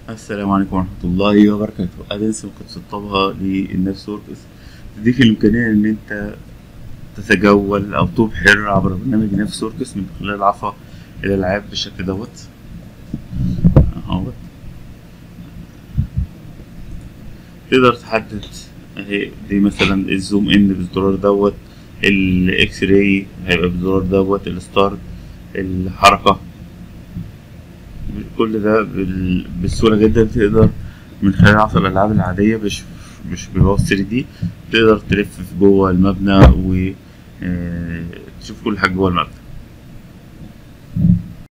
السلام عليكم ورحمة الله وبركاته أدنس ممكن تسطبها للنفس وركس تديك الإمكانية إن أنت تتجول أو تبحر عبر برنامج نفس وركس من خلال عصا الألعاب بالشكل دوت أهوت تقدر تحدد أهي دي مثلا الزوم إن بالزرار دوت الإكس راي هيبقى بالزرار دوت الستارت الحركة كل ده بال- بسهولة جدا تقدر من خلال عصا الألعاب العادية مش مش بباص 3 دي تقدر تلف في جوه المبنى وتشوف كل حاجة جوه المبنى